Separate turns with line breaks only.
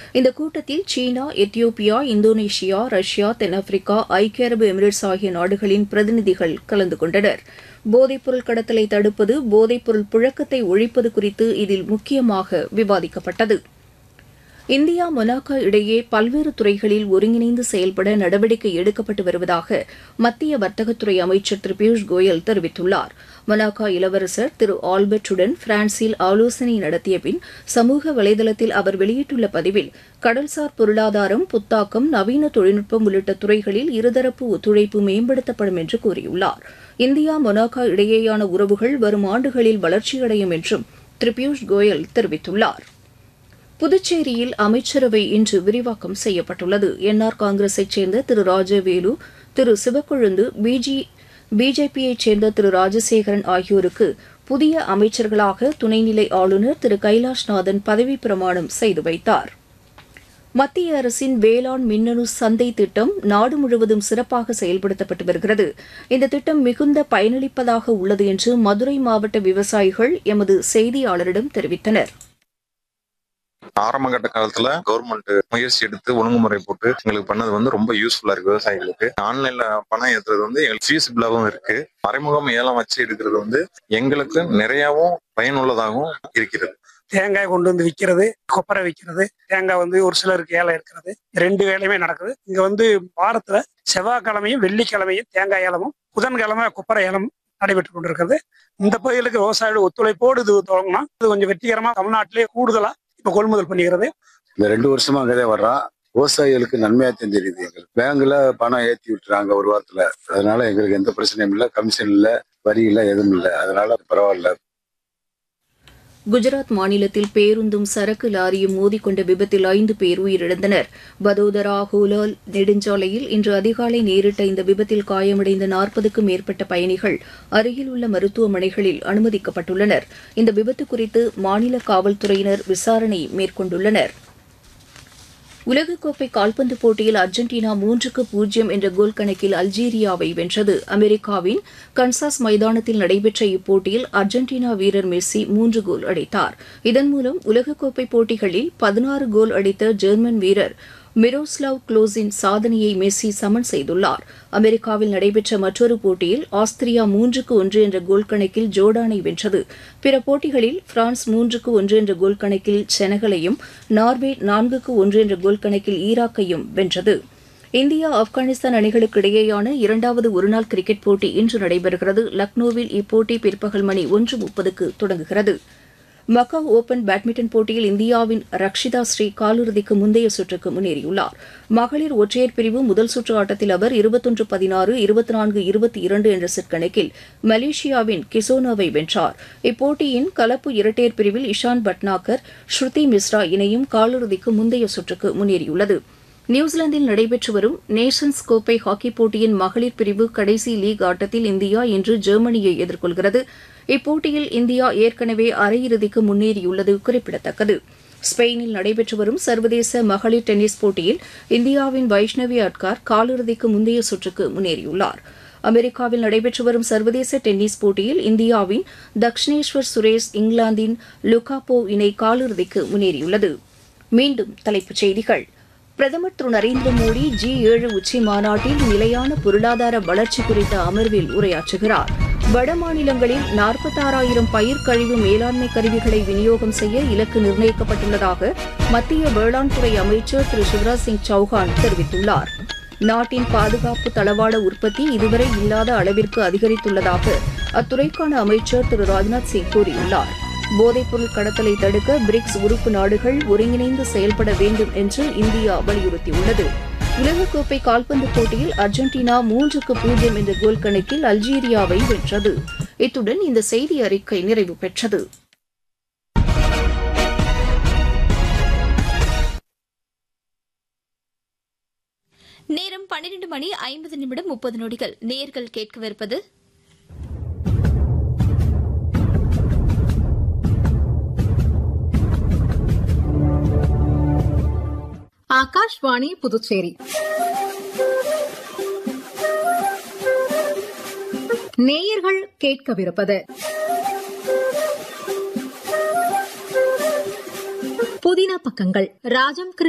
இந்த கூட்டத்தில் சீனா Ethiopia Indonesia Russia தென்னாப்பிரிக்கா ஐக்கிய அரபு எமிரேட்ஸ் ஆகிய நாடுகளின் பிரதிநிதிகள் கலந்து கொண்டனர் போதைப்பொருள் கடத்தலை தடுப்பது போதைப்பொருள் புழக்கத்தை ஒழிப்பது குறித்து இதில் முக்கியமாக விவாதிக்கப்பட்டது இந்தியா மொனாக்கோ இடையே பல்வேறு துறைகளில் ஒருங்கிணைந்து செயல்பட நடவடிக்கை எடுக்கப்பட்டு வருவதாக மத்திய வர்த்தகத்துறை அமைச்சர் திரு பியூஷ் கோயல் தெரிவித்துள்ளார் மொனாக்கோ இளவரசர் திரு ஆல்பர்ட்டுடன் பிரான்சில் ஆலோசனை நடத்திய பின் சமூக வலைதளத்தில் அவர் வெளியிட்டுள்ள பதிவில் கடல்சார் பொருளாதாரம் புத்தாக்கம் நவீன தொழில்நுட்பம் உள்ளிட்ட துறைகளில் இருதரப்பு ஒத்துழைப்பு மேம்படுத்தப்படும் என்று கூறியுள்ளார் இந்தியா மொனாக்கோ இடையேயான உறவுகள் வரும் ஆண்டுகளில் வளர்ச்சியடையும் என்றும் திரு பியூஷ் கோயல் தெரிவித்துள்ளார் புதுச்சேரியில் அமைச்சரவை இன்று விரிவாக்கம் செய்யப்பட்டுள்ளது என்ஆர் காங்கிரஸைச் சேர்ந்த திரு ராஜவேலு திரு சிவக்கொழுந்து பிஜி பிஜேபியைச் சேர்ந்த திரு ராஜசேகரன் ஆகியோருக்கு புதிய அமைச்சர்களாக துணைநிலை ஆளுநர் திரு கைலாஷ்நாதன் பதவிப் பிரமாணம் செய்து வைத்தார் மத்திய அரசின் வேளாண் மின்னணு சந்தை திட்டம் நாடு முழுவதும் சிறப்பாக செயல்படுத்தப்பட்டு வருகிறது இந்த திட்டம் மிகுந்த பயனளிப்பதாக உள்ளது என்று மதுரை மாவட்ட விவசாயிகள் எமது செய்தியாளரிடம் தெரிவித்தனர்
ஆரம்ப கட்ட காலத்துல கவர்மெண்ட் முயற்சி எடுத்து ஒழுங்குமுறை போட்டு எங்களுக்கு பண்ணது வந்து ரொம்ப யூஸ்ஃபுல்லா இருக்கு விவசாயிகளுக்கு ஆன்லைன்ல பணம் ஏத்துறது வந்து எங்களுக்கு ஃபீஸிபிளாகவும் இருக்கு மறைமுகம் ஏலம் வச்சு எடுக்கிறது வந்து எங்களுக்கு நிறையவும் பயனுள்ளதாகவும் இருக்கிறது
தேங்காய் கொண்டு வந்து விற்கிறது கொப்பரை விற்கிறது தேங்காய் வந்து ஒரு சிலருக்கு ஏலம் இருக்கிறது ரெண்டு வேலையுமே நடக்குது இங்க வந்து வாரத்துல செவ்வாய்க்கிழமையும் வெள்ளிக்கிழமையும் தேங்காய் ஏலமும் புதன்கிழமை கொப்பரை ஏலம் நடைபெற்று கொண்டிருக்கிறது இந்த பகுதிகளுக்கு விவசாயிகள் ஒத்துழைப்போடு இது தொடங்கினா இது கொஞ்சம் வெற்றிகரமா தமிழ்நாட்டிலே கூடுதலா இப்ப கொள்முதல் பண்ணிக்கிறது
இந்த ரெண்டு வருஷமா அங்கதான் வர்றோம் விவசாயிகளுக்கு நன்மையா தெரிஞ்சிருக்குது எங்களுக்கு பேங்க்ல பணம் ஏத்தி விட்டுறாங்க ஒரு வாரத்துல அதனால எங்களுக்கு எந்த பிரச்சனையும் இல்லை கமிஷன் இல்ல வரி இல்ல எதுவும் இல்லை அதனால பரவாயில்ல
குஜராத் மாநிலத்தில் பேருந்தும் சரக்கு லாரியும் மோதிக்கொண்ட விபத்தில் ஐந்து பேர் உயிரிழந்தனர் வதோதரா ஹூலால் நெடுஞ்சாலையில் இன்று அதிகாலை நேரிட்ட இந்த விபத்தில் காயமடைந்த நாற்பதுக்கும் மேற்பட்ட பயணிகள் அருகில் உள்ள மருத்துவமனைகளில் அனுமதிக்கப்பட்டுள்ளனர் இந்த விபத்து குறித்து மாநில காவல்துறையினர் விசாரணை மேற்கொண்டுள்ளனர் உலகக்கோப்பை கால்பந்து போட்டியில் அர்ஜென்டினா மூன்றுக்கு பூஜ்ஜியம் என்ற கோல் கணக்கில் அல்ஜீரியாவை வென்றது அமெரிக்காவின் கன்சாஸ் மைதானத்தில் நடைபெற்ற இப்போட்டியில் அர்ஜென்டினா வீரர் மெஸ்ஸி மூன்று கோல் அடித்தார் இதன் மூலம் உலகக்கோப்பை போட்டிகளில் பதினாறு கோல் அடித்த ஜெர்மன் வீரர் மிரோஸ்லாவ் க்ளோஸின் சாதனையை மெஸ்ஸி சமன் செய்துள்ளார் அமெரிக்காவில் நடைபெற்ற மற்றொரு போட்டியில் ஆஸ்திரியா மூன்றுக்கு ஒன்று என்ற கோல் கணக்கில் ஜோர்டானை வென்றது பிற போட்டிகளில் பிரான்ஸ் மூன்றுக்கு ஒன்று என்ற கோல் கணக்கில் செனகலையும் நார்வே நான்குக்கு ஒன்று என்ற கோல் கணக்கில் ஈராக்கையும் வென்றது இந்தியா ஆப்கானிஸ்தான் அணிகளுக்கு இடையேயான இரண்டாவது ஒருநாள் கிரிக்கெட் போட்டி இன்று நடைபெறுகிறது லக்னோவில் இப்போட்டி பிற்பகல் மணி ஒன்று முப்பதுக்கு தொடங்குகிறது மக்காவ் ஓபன் பேட்மிண்டன் போட்டியில் இந்தியாவின் ரக்ஷிதா ஸ்ரீ காலிறுதிக்கு முந்தைய சுற்றுக்கு முன்னேறியுள்ளார் மகளிர் ஒற்றையர் பிரிவு முதல் சுற்று ஆட்டத்தில் அவர் இருபத்தொன்று பதினாறு இருபத்தி நான்கு இருபத்தி இரண்டு என்ற செட் கணக்கில் மலேசியாவின் கிசோனோவை வென்றார் இப்போட்டியின் கலப்பு இரட்டையர் பிரிவில் இஷான் பட்னாகர் ஸ்ருதி மிஸ்ரா இணையும் காலிறுதிக்கு முந்தைய சுற்றுக்கு முன்னேறியுள்ளது நியூசிலாந்தில் நடைபெற்று வரும் நேஷன்ஸ் கோப்பை ஹாக்கி போட்டியின் மகளிர் பிரிவு கடைசி லீக் ஆட்டத்தில் இந்தியா இன்று ஜெர்மனியை எதிர்கொள்கிறது இப்போட்டியில் இந்தியா ஏற்கனவே அரையிறுதிக்கு முன்னேறியுள்ளது குறிப்பிடத்தக்கது ஸ்பெயினில் நடைபெற்று வரும் சர்வதேச மகளிர் டென்னிஸ் போட்டியில் இந்தியாவின் வைஷ்ணவி அட்கார் காலிறுதிக்கு முந்தைய சுற்றுக்கு முன்னேறியுள்ளார் அமெரிக்காவில் நடைபெற்று வரும் சர்வதேச டென்னிஸ் போட்டியில் இந்தியாவின் தக்ஷினேஸ்வர் சுரேஷ் இங்கிலாந்தின் லுகாபோ இணை காலிறுதிக்கு முன்னேறியுள்ளது மீண்டும் தலைப்புச் செய்திகள் பிரதமர் திரு நரேந்திர மோடி ஜி ஏழு உச்சி மாநாட்டில் நிலையான பொருளாதார வளர்ச்சி குறித்த அமர்வில் உரையாற்றுகிறார் வட மாநிலங்களில் நாற்பத்தாறாயிரம் பயிர் கழிவு மேலாண்மை கருவிகளை விநியோகம் செய்ய இலக்கு நிர்ணயிக்கப்பட்டுள்ளதாக மத்திய வேளாண் துறை அமைச்சர் திரு சிவராஜ் சிங் சௌஹான் தெரிவித்துள்ளார் நாட்டின் பாதுகாப்பு தளவாட உற்பத்தி இதுவரை இல்லாத அளவிற்கு அதிகரித்துள்ளதாக அத்துறைக்கான அமைச்சர் திரு ராஜ்நாத் சிங் கூறியுள்ளார் போதைப்பொருள் கடத்தலை தடுக்க பிரிக்ஸ் உறுப்பு நாடுகள் ஒருங்கிணைந்து செயல்பட வேண்டும் என்று இந்தியா வலியுறுத்தியுள்ளது உலகக்கோப்பை கால்பந்து போட்டியில் அர்ஜென்டினா மூன்றுக்கு பூஜ்ஜியம் என்ற கோல் கணக்கில் அல்ஜீரியாவை வென்றது இத்துடன் இந்த செய்தி அறிக்கை நிறைவு பெற்றது
நேரம் பன்னிரண்டு மணி ஐம்பது நிமிடம் முப்பது நொடிகள் நேர்கள் கேட்கவிருப்பது
ஆகாஷ்வாணி புதுச்சேரி நேயர்கள் கேட்கவிருப்பது புதின பக்கங்கள் ராஜம்